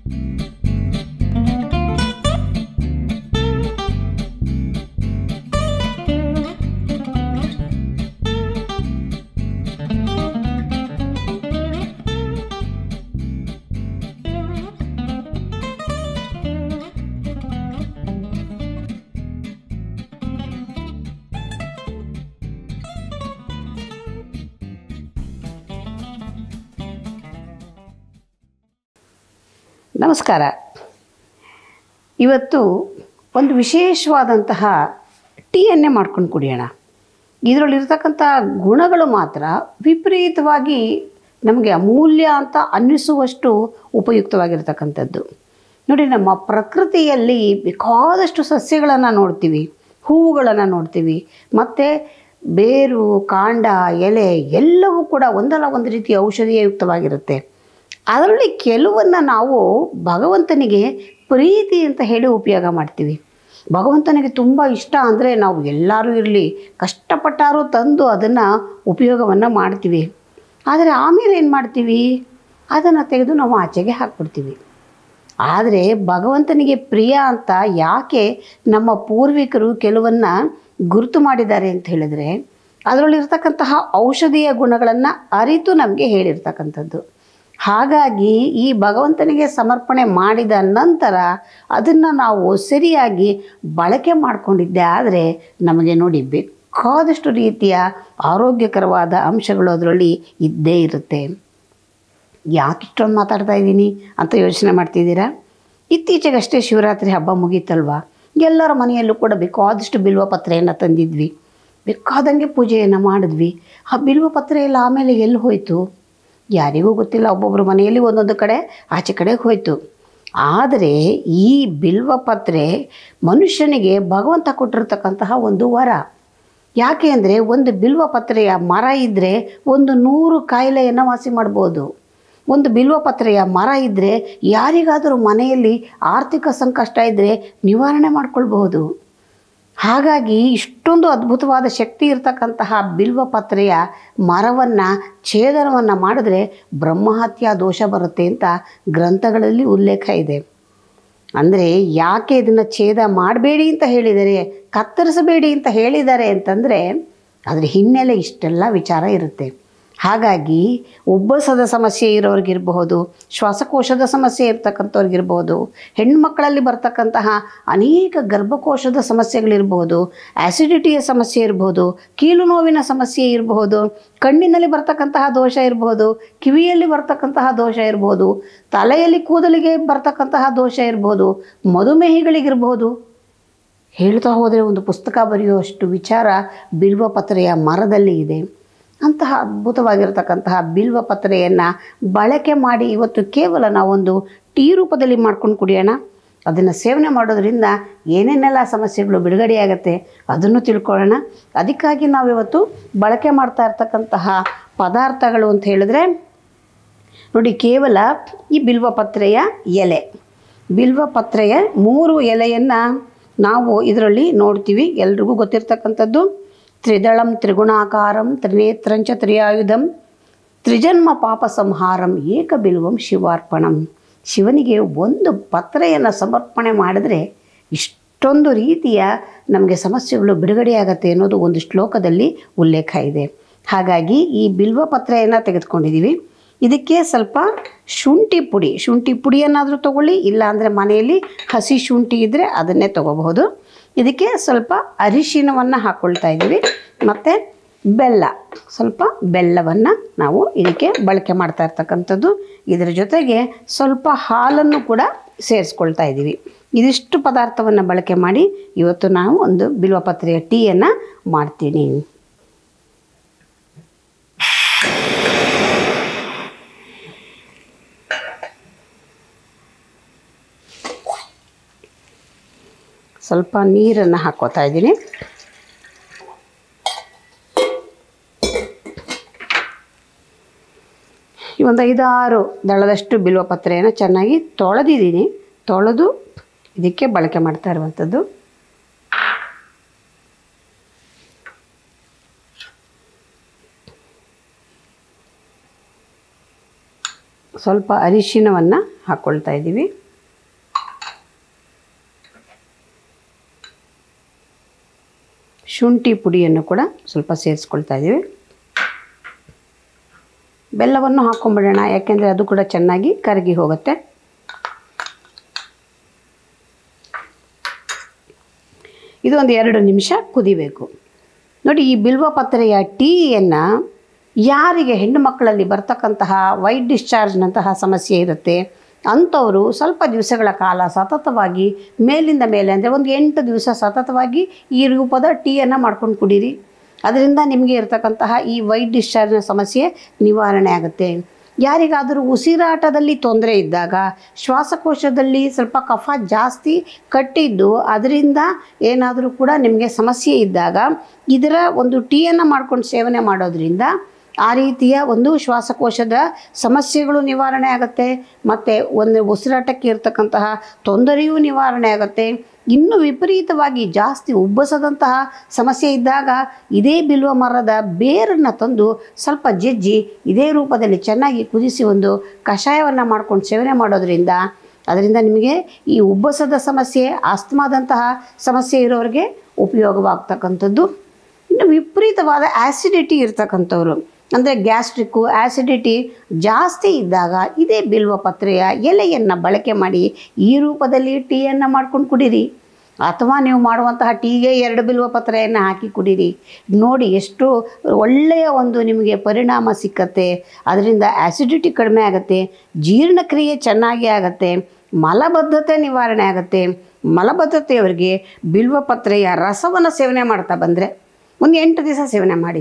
ನಮಸ್ಕಾರ ಇವತ್ತು ಒಂದು ವಿಶೇಷವಾದಂತಹ ಟೀಯನ್ನೇ ಮಾಡ್ಕೊಂಡು ಕುಡಿಯೋಣ ಇದರಲ್ಲಿರ್ತಕ್ಕಂಥ ಗುಣಗಳು ಮಾತ್ರ ವಿಪರೀತವಾಗಿ ನಮಗೆ ಅಮೂಲ್ಯ ಅಂತ ಅನ್ನಿಸುವಷ್ಟು ಉಪಯುಕ್ತವಾಗಿರ್ತಕ್ಕಂಥದ್ದು ನೋಡಿ ನಮ್ಮ ಪ್ರಕೃತಿಯಲ್ಲಿ ಬೇಕಾದಷ್ಟು ಸಸ್ಯಗಳನ್ನು ನೋಡ್ತೀವಿ ಹೂವುಗಳನ್ನು ನೋಡ್ತೀವಿ ಮತ್ತು ಬೇರು ಕಾಂಡ ಎಲೆ ಎಲ್ಲವೂ ಕೂಡ ಒಂದಲ್ಲ ಒಂದು ರೀತಿಯ ಔಷಧೀಯಯುಕ್ತವಾಗಿರುತ್ತೆ ಅದರಲ್ಲಿ ಕೆಲವನ್ನು ನಾವು ಭಗವಂತನಿಗೆ ಪ್ರೀತಿ ಅಂತ ಹೇಳಿ ಉಪಯೋಗ ಮಾಡ್ತೀವಿ ಭಗವಂತನಿಗೆ ತುಂಬ ಇಷ್ಟ ಅಂದರೆ ನಾವು ಎಲ್ಲರೂ ಇರಲಿ ಕಷ್ಟಪಟ್ಟಾರು ತಂದು ಅದನ್ನು ಉಪಯೋಗವನ್ನು ಮಾಡ್ತೀವಿ ಆದರೆ ಆಮೇಲೆ ಏನು ಮಾಡ್ತೀವಿ ಅದನ್ನು ತೆಗೆದು ನಾವು ಆಚೆಗೆ ಹಾಕ್ಬಿಡ್ತೀವಿ ಆದರೆ ಭಗವಂತನಿಗೆ ಪ್ರಿಯ ಅಂತ ಯಾಕೆ ನಮ್ಮ ಪೂರ್ವಿಕರು ಕೆಲವನ್ನ ಗುರುತು ಮಾಡಿದ್ದಾರೆ ಅಂತ ಹೇಳಿದರೆ ಅದರಲ್ಲಿರ್ತಕ್ಕಂತಹ ಔಷಧೀಯ ಗುಣಗಳನ್ನು ಅರಿತು ನಮಗೆ ಹೇಳಿರ್ತಕ್ಕಂಥದ್ದು ಹಾಗಾಗಿ ಈ ಭಗವಂತನಿಗೆ ಸಮರ್ಪಣೆ ಮಾಡಿದ ನಂತರ ಅದನ್ನು ನಾವು ಸರಿಯಾಗಿ ಬಳಕೆ ಮಾಡಿಕೊಂಡಿದ್ದೆ ಆದರೆ ನಮಗೆ ನೋಡಿ ಬೇಕಾದಷ್ಟು ರೀತಿಯ ಆರೋಗ್ಯಕರವಾದ ಅಂಶಗಳು ಅದರಲ್ಲಿ ಇದ್ದೇ ಇರುತ್ತೆ ಯಾಕೆ ಇಷ್ಟೊಂದು ಮಾತಾಡ್ತಾ ಇದ್ದೀನಿ ಅಂತ ಯೋಚನೆ ಮಾಡ್ತಿದ್ದೀರಾ ಇತ್ತೀಚೆಗಷ್ಟೇ ಶಿವರಾತ್ರಿ ಹಬ್ಬ ಮುಗೀತಲ್ವಾ ಎಲ್ಲರ ಮನೆಯಲ್ಲೂ ಕೂಡ ಬೇಕಾದಷ್ಟು ಬಿಲ್ವ ಪತ್ರೆಯನ್ನು ತಂದಿದ್ವಿ ಬೇಕಾದಂಗೆ ಪೂಜೆಯನ್ನು ಮಾಡಿದ್ವಿ ಆ ಬಿಲ್ವ ಪತ್ರೆ ಎಲ್ಲ ಆಮೇಲೆ ಎಲ್ಲಿ ಹೋಯಿತು ಯಾರಿಗೂ ಗೊತ್ತಿಲ್ಲ ಒಬ್ಬೊಬ್ಬರು ಮನೆಯಲ್ಲಿ ಒಂದೊಂದು ಕಡೆ ಆಚೆ ಕಡೆಗೆ ಹೋಯಿತು ಆದರೆ ಈ ಬಿಲ್ವ ಪತ್ರೆ ಮನುಷ್ಯನಿಗೆ ಭಗವಂತ ಕೊಟ್ಟಿರ್ತಕ್ಕಂತಹ ಒಂದು ವರ ಯಾಕೆ ಅಂದರೆ ಒಂದು ಬಿಲ್ವ ಪತ್ರೆಯ ಮರ ಇದ್ದರೆ ಒಂದು ನೂರು ಕಾಯಿಲೆಯನ್ನು ವಾಸಿ ಮಾಡ್ಬೋದು ಒಂದು ಬಿಲ್ವ ಪತ್ರೆಯ ಮರ ಇದ್ದರೆ ಯಾರಿಗಾದರೂ ಮನೆಯಲ್ಲಿ ಆರ್ಥಿಕ ಸಂಕಷ್ಟ ಇದ್ದರೆ ನಿವಾರಣೆ ಮಾಡ್ಕೊಳ್ಬಹುದು ಹಾಗಾಗಿ ಇಷ್ಟೊಂದು ಅದ್ಭುತವಾದ ಶಕ್ತಿ ಇರತಕ್ಕಂತಹ ಬಿಲ್ವ ಪತ್ರೆಯ ಮರವನ್ನು ಛೇದನವನ್ನು ಮಾಡಿದ್ರೆ ಬ್ರಹ್ಮಹತ್ಯಾ ದೋಷ ಬರುತ್ತೆ ಅಂತ ಗ್ರಂಥಗಳಲ್ಲಿ ಉಲ್ಲೇಖ ಇದೆ ಅಂದರೆ ಯಾಕೆ ಇದನ್ನು ಛೇದ ಮಾಡಬೇಡಿ ಅಂತ ಹೇಳಿದರೆ ಕತ್ತರಿಸಬೇಡಿ ಅಂತ ಹೇಳಿದ್ದಾರೆ ಅಂತಂದರೆ ಅದರ ಹಿನ್ನೆಲೆ ಇಷ್ಟೆಲ್ಲ ವಿಚಾರ ಇರುತ್ತೆ ಹಾಗಾಗಿ ಉಬ್ಬಸದ ಸಮಸ್ಯೆ ಇರೋರಿಗಿರಬಹುದು ಶ್ವಾಸಕೋಶದ ಸಮಸ್ಯೆ ಇರ್ತಕ್ಕಂಥವ್ರಿಗಿರ್ಬೋದು ಹೆಣ್ಮಕ್ಕಳಲ್ಲಿ ಬರ್ತಕ್ಕಂತಹ ಅನೇಕ ಗರ್ಭಕೋಶದ ಸಮಸ್ಯೆಗಳಿರ್ಬೋದು ಆ್ಯಸಿಡಿಟಿಯ ಸಮಸ್ಯೆ ಇರ್ಬೋದು ಕೀಲು ನೋವಿನ ಸಮಸ್ಯೆ ಇರಬಹುದು ಕಣ್ಣಿನಲ್ಲಿ ಬರ್ತಕ್ಕಂತಹ ದೋಷ ಇರ್ಬೋದು ಕಿವಿಯಲ್ಲಿ ಬರ್ತಕ್ಕಂತಹ ದೋಷ ಇರ್ಬೋದು ತಲೆಯಲ್ಲಿ ಕೂದಲಿಗೆ ಬರ್ತಕ್ಕಂತಹ ದೋಷ ಇರ್ಬೋದು ಮಧುಮೇಹಿಗಳಿಗಿರ್ಬೋದು ಹೇಳ್ತಾ ಹೋದರೆ ಒಂದು ಪುಸ್ತಕ ಬರೆಯುವಷ್ಟು ವಿಚಾರ ಬಿಲ್ವ ಪತ್ರೆಯ ಮರದಲ್ಲಿ ಇದೆ ಅಂತಹ ಅದ್ಭುತವಾಗಿರತಕ್ಕಂತಹ ಬಿಲ್ವ ಪತ್ರೆಯನ್ನು ಬಳಕೆ ಮಾಡಿ ಇವತ್ತು ಕೇವಲ ನಾವೊಂದು ಟೀ ರೂಪದಲ್ಲಿ ಮಾಡ್ಕೊಂಡು ಕುಡಿಯೋಣ ಅದನ್ನು ಸೇವನೆ ಮಾಡೋದ್ರಿಂದ ಏನೇನೆಲ್ಲ ಸಮಸ್ಯೆಗಳು ಬಿಡುಗಡೆಯಾಗತ್ತೆ ಅದನ್ನು ತಿಳ್ಕೊಳ್ಳೋಣ ಅದಕ್ಕಾಗಿ ನಾವಿವತ್ತು ಬಳಕೆ ಮಾಡ್ತಾ ಇರ್ತಕ್ಕಂತಹ ಪದಾರ್ಥಗಳು ಅಂತ ಹೇಳಿದ್ರೆ ನೋಡಿ ಕೇವಲ ಈ ಬಿಲ್ವ ಪತ್ರೆಯ ಎಲೆ ಬಿಲ್ವ ಪತ್ರೆಯ ಮೂರು ಎಲೆಯನ್ನು ನಾವು ಇದರಲ್ಲಿ ನೋಡ್ತೀವಿ ಎಲ್ರಿಗೂ ಗೊತ್ತಿರ್ತಕ್ಕಂಥದ್ದು ತ್ರಿದಳಂ ತ್ರಿಗುಣಾಕಾರಂ ತ್ರಿನೇತ್ರಂಚ ತ್ರಿಯಾಯುಧಂ ತ್ರಿಜನ್ಮ ಪಾಪ ಸಂಹಾರಂ ಏಕ ಬಿಲ್ವಂ ಶಿವಾರ್ಪಣಂ ಶಿವನಿಗೆ ಒಂದು ಪತ್ರೆಯನ್ನು ಸಮರ್ಪಣೆ ಮಾಡಿದ್ರೆ ಇಷ್ಟೊಂದು ರೀತಿಯ ನಮಗೆ ಸಮಸ್ಯೆಗಳು ಬಿಡುಗಡೆಯಾಗತ್ತೆ ಅನ್ನೋದು ಒಂದು ಶ್ಲೋಕದಲ್ಲಿ ಉಲ್ಲೇಖ ಇದೆ ಹಾಗಾಗಿ ಈ ಬಿಲ್ವ ಪತ್ರೆಯನ್ನು ತೆಗೆದುಕೊಂಡಿದ್ದೀವಿ ಇದಕ್ಕೆ ಸ್ವಲ್ಪ ಶುಂಠಿ ಪುಡಿ ಶುಂಠಿ ಪುಡಿಯನ್ನಾದರೂ ತೊಗೊಳ್ಳಿ ಇಲ್ಲಾಂದರೆ ಮನೆಯಲ್ಲಿ ಹಸಿ ಶುಂಠಿ ಇದ್ದರೆ ಅದನ್ನೇ ತೊಗೋಬಹುದು ಇದಕ್ಕೆ ಸ್ವಲ್ಪ ಅರಿಶಿನವನ್ನು ಹಾಕ್ಕೊಳ್ತಾ ಇದ್ದೀವಿ ಮತ್ತು ಬೆಲ್ಲ ಸ್ವಲ್ಪ ಬೆಲ್ಲವನ್ನು ನಾವು ಇದಕ್ಕೆ ಬಳಕೆ ಮಾಡ್ತಾ ಇರ್ತಕ್ಕಂಥದ್ದು ಇದರ ಜೊತೆಗೆ ಸ್ವಲ್ಪ ಹಾಲನ್ನು ಕೂಡ ಸೇರಿಸ್ಕೊಳ್ತಾ ಇದ್ದೀವಿ ಇದಿಷ್ಟು ಪದಾರ್ಥವನ್ನು ಬಳಕೆ ಮಾಡಿ ಇವತ್ತು ನಾವು ಒಂದು ಬಿಲ್ವಪತ್ರೆಯ ಟೀಯನ್ನು ಮಾಡ್ತೀನಿ ಸ್ವಲ್ಪ ನೀರನ್ನು ಹಾಕ್ಕೋತಾ ಇದ್ದೀನಿ ಈ ಒಂದು ಐದಾರು ದಳದಷ್ಟು ಬಿಲ್ವ ಪತ್ರೆಯನ್ನು ಚೆನ್ನಾಗಿ ತೊಳೆದಿದ್ದೀನಿ ತೊಳೆದು ಇದಕ್ಕೆ ಬಳಕೆ ಮಾಡ್ತಾ ಇರುವಂಥದ್ದು ಸ್ವಲ್ಪ ಅರಿಶಿನವನ್ನು ಹಾಕ್ಕೊಳ್ತಾ ಇದ್ದೀವಿ ಶುಂಠಿ ಪುಡಿಯನ್ನು ಕೂಡ ಸ್ವಲ್ಪ ಸೇರಿಸ್ಕೊಳ್ತಾ ಇದ್ದೀವಿ ಬೆಲ್ಲವನ್ನು ಹಾಕ್ಕೊಂಬಿಡೋಣ ಯಾಕೆಂದರೆ ಅದು ಕೂಡ ಚೆನ್ನಾಗಿ ಕರಗಿ ಹೋಗುತ್ತೆ ಇದು ಒಂದು ಎರಡು ನಿಮಿಷ ಕುದಿಬೇಕು ನೋಡಿ ಈ ಬಿಲ್ವ ಪತ್ರೆಯ ಟೀಯನ್ನು ಯಾರಿಗೆ ಹೆಣ್ಣು ಮಕ್ಕಳಲ್ಲಿ ಬರ್ತಕ್ಕಂತಹ ವೈಟ್ ಡಿಸ್ಚಾರ್ಜ್ನಂತಹ ಸಮಸ್ಯೆ ಇರುತ್ತೆ ಅಂಥವರು ಸ್ವಲ್ಪ ದಿವಸಗಳ ಕಾಲ ಸತತವಾಗಿ ಮೇಲಿಂದ ಮೇಲೆ ಅಂದರೆ ಒಂದು ಎಂಟು ದಿವಸ ಸತತವಾಗಿ ಈ ರೂಪದ ಟೀಯನ್ನು ಮಾಡ್ಕೊಂಡು ಕುಡೀರಿ ಅದರಿಂದ ನಿಮಗೆ ಇರತಕ್ಕಂತಹ ಈ ವೈಟ್ ಡಿಸ್ಚಾರ್ಜ್ನ ಸಮಸ್ಯೆ ನಿವಾರಣೆ ಆಗುತ್ತೆ ಯಾರಿಗಾದರೂ ಉಸಿರಾಟದಲ್ಲಿ ತೊಂದರೆ ಇದ್ದಾಗ ಶ್ವಾಸಕೋಶದಲ್ಲಿ ಸ್ವಲ್ಪ ಕಫ ಜಾಸ್ತಿ ಕಟ್ಟಿದ್ದು ಅದರಿಂದ ಏನಾದರೂ ಕೂಡ ನಿಮಗೆ ಸಮಸ್ಯೆ ಇದ್ದಾಗ ಇದರ ಒಂದು ಟೀಯನ್ನು ಮಾಡ್ಕೊಂಡು ಸೇವನೆ ಮಾಡೋದ್ರಿಂದ ಆ ರೀತಿಯ ಒಂದು ಶ್ವಾಸಕೋಶದ ಸಮಸ್ಯೆಗಳು ನಿವಾರಣೆ ಆಗುತ್ತೆ ಮತ್ತು ಒಂದು ಉಸಿರಾಟಕ್ಕೆ ಇರತಕ್ಕಂತಹ ತೊಂದರೆಯೂ ನಿವಾರಣೆ ಆಗುತ್ತೆ ಇನ್ನು ವಿಪರೀತವಾಗಿ ಜಾಸ್ತಿ ಉಬ್ಬಸದಂತಹ ಸಮಸ್ಯೆ ಇದ್ದಾಗ ಇದೇ ಬಿಲ್ವ ಮರದ ಬೇರನ್ನು ತಂದು ಸ್ವಲ್ಪ ಜಜ್ಜಿ ಇದೇ ರೂಪದಲ್ಲಿ ಚೆನ್ನಾಗಿ ಕುದಿಸಿ ಒಂದು ಕಷಾಯವನ್ನು ಮಾಡ್ಕೊಂಡು ಸೇವನೆ ಮಾಡೋದ್ರಿಂದ ಅದರಿಂದ ನಿಮಗೆ ಈ ಉಬ್ಬಸದ ಸಮಸ್ಯೆ ಆಸ್ತಮಾದಂತಹ ಸಮಸ್ಯೆ ಇರೋರಿಗೆ ಉಪಯೋಗವಾಗ್ತಕ್ಕಂಥದ್ದು ಇನ್ನು ವಿಪರೀತವಾದ ಆ್ಯಸಿಡಿಟಿ ಇರ್ತಕ್ಕಂಥವ್ರು ಅಂದರೆ ಗ್ಯಾಸ್ಟ್ರಿಕ್ಕು ಆ್ಯಸಿಡಿಟಿ ಜಾಸ್ತಿ ಇದ್ದಾಗ ಇದೇ ಬಿಲ್ವ ಪತ್ರೆಯ ಎಲೆಯನ್ನು ಬಳಕೆ ಮಾಡಿ ಈ ರೂಪದಲ್ಲಿ ಟೀಯನ್ನು ಮಾಡ್ಕೊಂಡು ಕುಡೀರಿ ಅಥವಾ ನೀವು ಮಾಡುವಂತಹ ಟೀಗೆ ಎರಡು ಬಿಲ್ವ ಪತ್ರೆಯನ್ನು ಹಾಕಿ ಕುಡೀರಿ ನೋಡಿ ಎಷ್ಟು ಒಳ್ಳೆಯ ಒಂದು ನಿಮಗೆ ಪರಿಣಾಮ ಸಿಕ್ಕತ್ತೆ ಅದರಿಂದ ಆ್ಯಸಿಡಿಟಿ ಕಡಿಮೆ ಆಗುತ್ತೆ ಜೀರ್ಣಕ್ರಿಯೆ ಚೆನ್ನಾಗಿ ಆಗುತ್ತೆ ಮಲಬದ್ಧತೆ ನಿವಾರಣೆ ಆಗುತ್ತೆ ಮಲಬದ್ಧತೆಯವರಿಗೆ ಬಿಲ್ವ ಪತ್ರೆಯ ರಸವನ್ನು ಸೇವನೆ ಮಾಡ್ತಾ ಬಂದರೆ ಒಂದು ಎಂಟು ದಿವಸ ಸೇವನೆ ಮಾಡಿ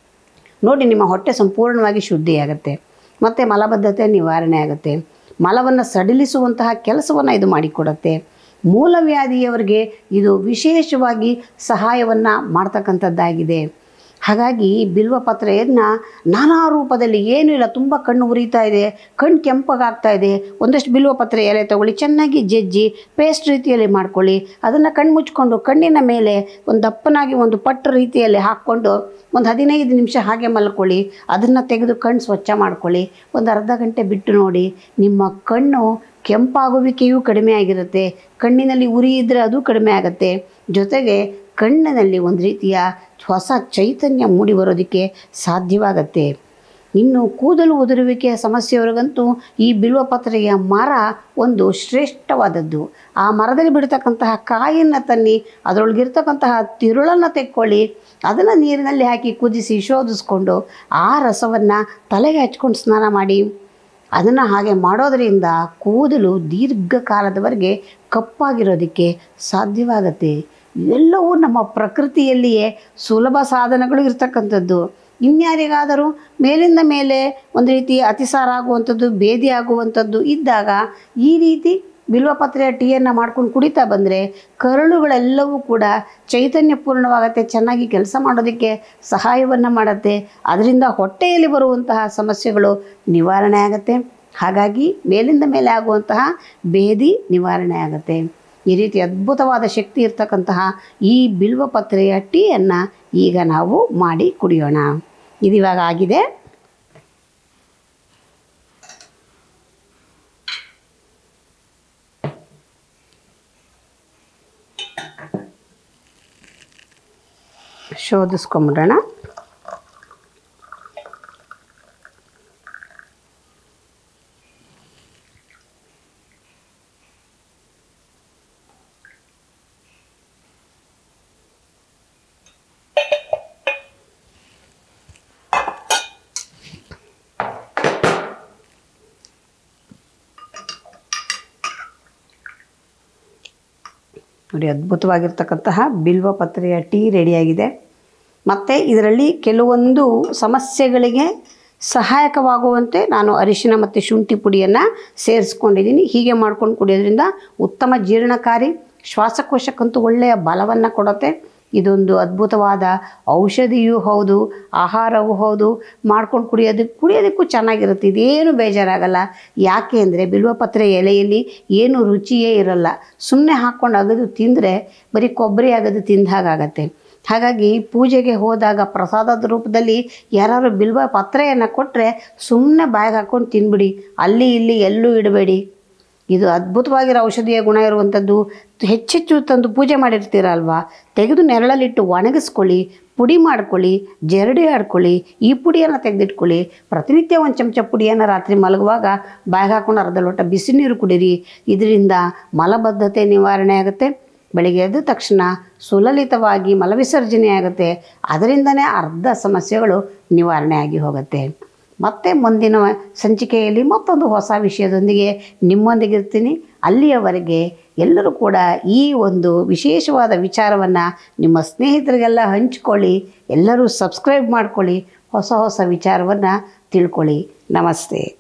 ನೋಡಿ ನಿಮ್ಮ ಹೊಟ್ಟೆ ಸಂಪೂರ್ಣವಾಗಿ ಶುದ್ಧಿಯಾಗುತ್ತೆ ಮತ್ತು ಮಲಬದ್ಧತೆ ನಿವಾರಣೆ ಆಗುತ್ತೆ ಮಲವನ್ನು ಸಡಿಲಿಸುವಂತಹ ಕೆಲಸವನ್ನು ಇದು ಮಾಡಿಕೊಡುತ್ತೆ ಮೂಲವ್ಯಾಧಿಯವರಿಗೆ ಇದು ವಿಶೇಷವಾಗಿ ಸಹಾಯವನ್ನು ಮಾಡ್ತಕ್ಕಂಥದ್ದಾಗಿದೆ ಹಾಗಾಗಿ ಬಿಲ್ವ ಪತ್ರೆಯನ್ನು ನಾನಾ ರೂಪದಲ್ಲಿ ಏನೂ ಇಲ್ಲ ತುಂಬ ಕಣ್ಣು ಉರಿತಾ ಇದೆ ಕಣ್ಣು ಕೆಂಪಗಾಗ್ತಾ ಇದೆ ಒಂದಷ್ಟು ಬಿಲ್ವ ಪತ್ರೆ ಎಲೆ ತಗೊಳ್ಳಿ ಚೆನ್ನಾಗಿ ಜಜ್ಜಿ ಪೇಸ್ಟ್ ರೀತಿಯಲ್ಲಿ ಮಾಡ್ಕೊಳ್ಳಿ ಅದನ್ನು ಕಣ್ಣು ಮುಚ್ಕೊಂಡು ಕಣ್ಣಿನ ಮೇಲೆ ಒಂದು ದಪ್ಪನಾಗಿ ಒಂದು ಪಟ್ಟು ರೀತಿಯಲ್ಲಿ ಹಾಕ್ಕೊಂಡು ಒಂದು ಹದಿನೈದು ನಿಮಿಷ ಹಾಗೆ ಮಲ್ಕೊಳ್ಳಿ ಅದನ್ನು ತೆಗೆದು ಕಣ್ಣು ಸ್ವಚ್ಛ ಮಾಡ್ಕೊಳ್ಳಿ ಒಂದು ಅರ್ಧ ಗಂಟೆ ಬಿಟ್ಟು ನೋಡಿ ನಿಮ್ಮ ಕಣ್ಣು ಕೆಂಪಾಗುವಿಕೆಯೂ ಕಡಿಮೆ ಆಗಿರುತ್ತೆ ಕಣ್ಣಿನಲ್ಲಿ ಉರಿ ಇದ್ದರೆ ಅದು ಕಡಿಮೆ ಆಗುತ್ತೆ ಜೊತೆಗೆ ಕಣ್ಣಿನಲ್ಲಿ ಒಂದು ರೀತಿಯ ಹೊಸ ಚೈತನ್ಯ ಮೂಡಿ ಬರೋದಕ್ಕೆ ಸಾಧ್ಯವಾಗತ್ತೆ ಇನ್ನು ಕೂದಲು ಉದುರುವಿಕೆಯ ಸಮಸ್ಯೆಯವರಿಗಂತೂ ಈ ಬಿಲ್ವಪತ್ರೆಯ ಮರ ಒಂದು ಶ್ರೇಷ್ಠವಾದದ್ದು ಆ ಮರದಲ್ಲಿ ಬಿಡ್ತಕ್ಕಂತಹ ಕಾಯನ್ನು ತನ್ನಿ ಅದರೊಳಗಿರ್ತಕ್ಕಂತಹ ತಿರುಳನ್ನು ತೆಕ್ಕೊಳ್ಳಿ ಅದನ್ನು ನೀರಿನಲ್ಲಿ ಹಾಕಿ ಕುದಿಸಿ ಶೋಧಿಸ್ಕೊಂಡು ಆ ರಸವನ್ನು ತಲೆಗೆ ಹಚ್ಕೊಂಡು ಸ್ನಾನ ಮಾಡಿ ಅದನ್ನು ಹಾಗೆ ಮಾಡೋದರಿಂದ ಕೂದಲು ದೀರ್ಘಕಾಲದವರೆಗೆ ಕಪ್ಪಾಗಿರೋದಕ್ಕೆ ಸಾಧ್ಯವಾಗತ್ತೆ ಇವೆಲ್ಲವೂ ನಮ್ಮ ಪ್ರಕೃತಿಯಲ್ಲಿಯೇ ಸುಲಭ ಸಾಧನಗಳು ಇರ್ತಕ್ಕಂಥದ್ದು ಇನ್ಯಾರಿಗಾದರೂ ಮೇಲಿಂದ ಮೇಲೆ ಒಂದು ರೀತಿ ಅತಿಸಾರ ಆಗುವಂಥದ್ದು ಭೇದಿ ಆಗುವಂಥದ್ದು ಇದ್ದಾಗ ಈ ರೀತಿ ಬಿಲ್ವಪತ್ರೆಯ ಟೀಯನ್ನು ಮಾಡ್ಕೊಂಡು ಕುಡಿತಾ ಬಂದರೆ ಕರುಳುಗಳೆಲ್ಲವೂ ಕೂಡ ಚೈತನ್ಯಪೂರ್ಣವಾಗತ್ತೆ ಚೆನ್ನಾಗಿ ಕೆಲಸ ಮಾಡೋದಕ್ಕೆ ಸಹಾಯವನ್ನು ಮಾಡುತ್ತೆ ಅದರಿಂದ ಹೊಟ್ಟೆಯಲ್ಲಿ ಬರುವಂತಹ ಸಮಸ್ಯೆಗಳು ನಿವಾರಣೆ ಆಗುತ್ತೆ ಹಾಗಾಗಿ ಮೇಲಿಂದ ಮೇಲೆ ಆಗುವಂತಹ ಭೇದಿ ನಿವಾರಣೆ ಆಗುತ್ತೆ ಈ ರೀತಿ ಅದ್ಭುತವಾದ ಶಕ್ತಿ ಇರ್ತಕ್ಕಂತಹ ಈ ಬಿಲ್ವಪತ್ರೆಯ ಟೀಯನ್ನು ಈಗ ನಾವು ಮಾಡಿ ಕುಡಿಯೋಣ ಇದಿವಾಗ ಆಗಿದೆ ಶೋಧಿಸ್ಕೊಂಬಿಡೋಣ ನೋಡಿ ಅದ್ಭುತವಾಗಿರ್ತಕ್ಕಂತಹ ಬಿಲ್ವ ಪತ್ರೆಯ ಟೀ ರೆಡಿಯಾಗಿದೆ ಮತ್ತು ಇದರಲ್ಲಿ ಕೆಲವೊಂದು ಸಮಸ್ಯೆಗಳಿಗೆ ಸಹಾಯಕವಾಗುವಂತೆ ನಾನು ಅರಿಶಿನ ಮತ್ತು ಶುಂಠಿ ಪುಡಿಯನ್ನು ಸೇರಿಸ್ಕೊಂಡಿದ್ದೀನಿ ಹೀಗೆ ಮಾಡ್ಕೊಂಡು ಕುಡಿಯೋದ್ರಿಂದ ಉತ್ತಮ ಜೀರ್ಣಕಾರಿ ಶ್ವಾಸಕೋಶಕ್ಕಂತೂ ಒಳ್ಳೆಯ ಬಲವನ್ನು ಕೊಡುತ್ತೆ ಇದೊಂದು ಅದ್ಭುತವಾದ ಔಷಧಿಯೂ ಹೌದು ಆಹಾರವೂ ಹೌದು ಮಾಡ್ಕೊಂಡು ಕುಡಿಯೋದಕ್ಕೆ ಕುಡಿಯೋದಕ್ಕೂ ಚೆನ್ನಾಗಿರುತ್ತೆ ಇದೇನು ಬೇಜಾರಾಗಲ್ಲ ಯಾಕೆ ಅಂದರೆ ಬಿಲ್ವಪತ್ರೆ ಎಲೆಯಲ್ಲಿ ಏನು ರುಚಿಯೇ ಇರಲ್ಲ ಸುಮ್ಮನೆ ಹಾಕ್ಕೊಂಡು ಅಗದು ತಿಂದರೆ ಬರೀ ಕೊಬ್ಬರಿ ಅಗದು ತಿಂದ ಹಾಗಾಗತ್ತೆ ಹಾಗಾಗಿ ಪೂಜೆಗೆ ಹೋದಾಗ ಪ್ರಸಾದದ ರೂಪದಲ್ಲಿ ಯಾರಾದ್ರು ಬಿಲ್ವ ಪತ್ರೆಯನ್ನು ಕೊಟ್ಟರೆ ಸುಮ್ಮನೆ ಬಾಯಿಗೆ ಹಾಕ್ಕೊಂಡು ತಿನ್ಬಿಡಿ ಅಲ್ಲಿ ಇಲ್ಲಿ ಎಲ್ಲೂ ಇಡಬೇಡಿ ಇದು ಅದ್ಭುತವಾಗಿರೋ ಔಷಧೀಯ ಗುಣ ಇರುವಂಥದ್ದು ಹೆಚ್ಚೆಚ್ಚು ತಂದು ಪೂಜೆ ಮಾಡಿರ್ತೀರಲ್ವಾ ತೆಗೆದು ನೆರಳಲ್ಲಿಟ್ಟು ಒಣಗಿಸ್ಕೊಳ್ಳಿ ಪುಡಿ ಮಾಡ್ಕೊಳ್ಳಿ ಜರಡಿ ಆಡ್ಕೊಳ್ಳಿ ಈ ಪುಡಿಯನ್ನು ತೆಗೆದಿಟ್ಕೊಳ್ಳಿ ಪ್ರತಿನಿತ್ಯ ಒಂದು ಚಮಚ ಪುಡಿಯನ್ನು ರಾತ್ರಿ ಮಲಗುವಾಗ ಬಾಯಿಗೆ ಹಾಕೊಂಡು ಅರ್ಧ ಲೋಟ ಬಿಸಿ ನೀರು ಕುಡೀರಿ ಇದರಿಂದ ಮಲಬದ್ಧತೆ ನಿವಾರಣೆ ಆಗುತ್ತೆ ಬೆಳಿಗ್ಗೆ ಎದ್ದ ತಕ್ಷಣ ಸುಲಲಿತವಾಗಿ ಮಲವಿಸರ್ಜನೆ ಆಗುತ್ತೆ ಅದರಿಂದನೇ ಅರ್ಧ ಸಮಸ್ಯೆಗಳು ನಿವಾರಣೆ ಆಗಿ ಹೋಗುತ್ತೆ ಮತ್ತೆ ಮುಂದಿನ ಸಂಚಿಕೆಯಲ್ಲಿ ಮತ್ತೊಂದು ಹೊಸ ವಿಷಯದೊಂದಿಗೆ ನಿಮ್ಮೊಂದಿಗಿರ್ತೀನಿ ಅಲ್ಲಿಯವರೆಗೆ ಎಲ್ಲರೂ ಕೂಡ ಈ ಒಂದು ವಿಶೇಷವಾದ ವಿಚಾರವನ್ನು ನಿಮ್ಮ ಸ್ನೇಹಿತರಿಗೆಲ್ಲ ಹಂಚ್ಕೊಳ್ಳಿ ಎಲ್ಲರೂ ಸಬ್ಸ್ಕ್ರೈಬ್ ಮಾಡ್ಕೊಳ್ಳಿ ಹೊಸ ಹೊಸ ವಿಚಾರವನ್ನು ತಿಳ್ಕೊಳ್ಳಿ ನಮಸ್ತೆ